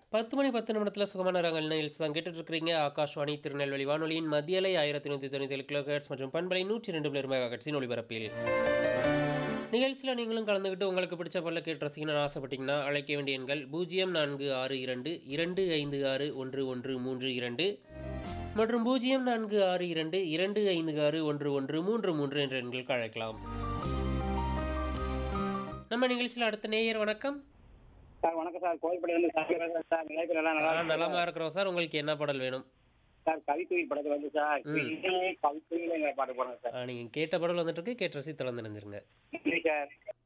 10 மணி 10 நிமிடத்துல சுகமான ராகங்கள் நிகழ்ச்சி தான் கேட்டுட்டு இருக்கிறீங்க. ஆகாஷ்வாணி திருநெல்வேலி வானொலியின் மத்திய அலை 1197 கிலோஹெர்ட்ஸ் மற்றும் பண்பலை 102 மெகாஹெர்ட்ஸின் ஒலிபரப்பில். நிகழ்ச்சியில நீங்களும் கலந்துக்கிட்டு உங்களுக்கு பிடிச்ச பாடல கேட்டு ரசிக்கணும்னு ஆசைப்பட்டீங்கன்னா, அழைக்க வேண்டிய எண்கள் 0462 256 1132 மற்றும் 0462 256 1133 என்ற எண்களுக்கு அழைக்கலாம். நம்ம நிகழ்ச்சியில அடுத்த நேயர் வணக்கம். சார் வணக்கம் சார் கோவில்பட்டியிலேருந்து சார் பேசுறேன் சார் நிலையத்தில் எல்லாம் நல்லா ஆ இருக்கீங்களா? நலமா இருக்கிறோம் சார். உங்களுக்கு என்ன பாடல் வேணும்? சார் கவிக்குயில் படத்துல வந்து சார் ம். கவிக்குயிலே பாட்டு போடுறேன் சார் ஆ, நீங்க கேட்ட பாடல் வந்துட்டு இருக்கு. கேட்டு ரசித்து தொடர்ந்து இணைஞ்சிருங்க. நன்றி சார்